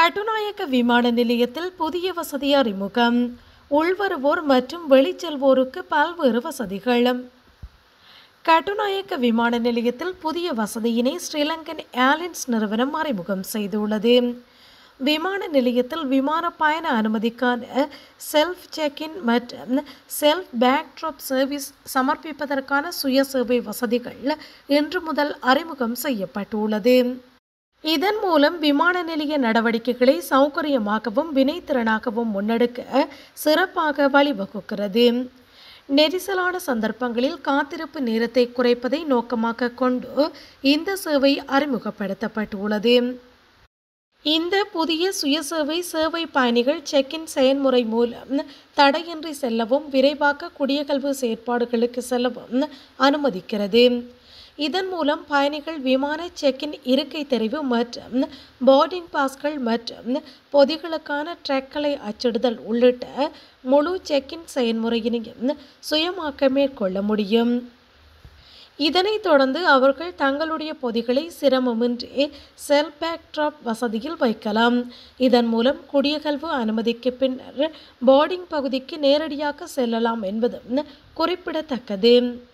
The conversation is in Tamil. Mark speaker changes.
Speaker 1: கட்டுநாயக்க விமான நிலையத்தில் புதிய வசதி அறிமுகம் உள்வருவோர் மற்றும் வெளிச்செல்வோருக்கு பல்வேறு வசதிகள் கட்டுநாயக்க விமான நிலையத்தில் புதிய வசதியினை ஸ்ரீலங்கன் ஏர்லைன்ஸ் நிறுவனம் அறிமுகம் செய்துள்ளது விமான நிலையத்தில் விமான பயண அனுமதிக்கான செல்ஃப் செக்இன் மற்றும் செல்ஃப் பேக் ட்ராப் சர்வீஸ் சமர்ப்பிப்பதற்கான சுய சேவை வசதிகள் இன்று முதல் அறிமுகம் செய்யப்பட்டுள்ளது இதன் மூலம் விமான நிலைய நடவடிக்கைகளை சௌகரியமாகவும் வினைத்திறனாகவும் முன்னெடுக்க சிறப்பாக வழிவகுக்கிறது நெரிசலான சந்தர்ப்பங்களில் காத்திருப்பு நேரத்தை குறைப்பதை நோக்கமாக கொண்டு இந்த சேவை அறிமுகப்படுத்தப்பட்டுள்ளது இந்த புதிய சுயசேவை சேவை பயணிகள் செக்இன் செயல்முறை மூலம் தடையின்றி செல்லவும் விரைவாக குடியகல்வு செயற்பாடுகளுக்கு செல்லவும் அனுமதிக்கிறது இதன் மூலம் பயணிகள் விமான செக்இன் இருக்கை தெரிவு மற்றும் போர்டிங் பாஸ்கள் மற்றும் பொதிகளுக்கான ட்ரெக்களை அச்சிடுதல் உள்ளிட்ட முழு செக்இன் செயல்முறையினையும் சுயமாக்க மேற்கொள்ள முடியும் இதனைத் தொடர்ந்து அவர்கள் தங்களுடைய பொதிகளை சிரமமின்றி செல் பேக் ட்ராப் வசதியில் வைக்கலாம் இதன் மூலம் குடியகல்வு அனுமதிக்கு பின்னர் போர்டிங் பகுதிக்கு நேரடியாக செல்லலாம் என்பதும் குறிப்பிடத்தக்கது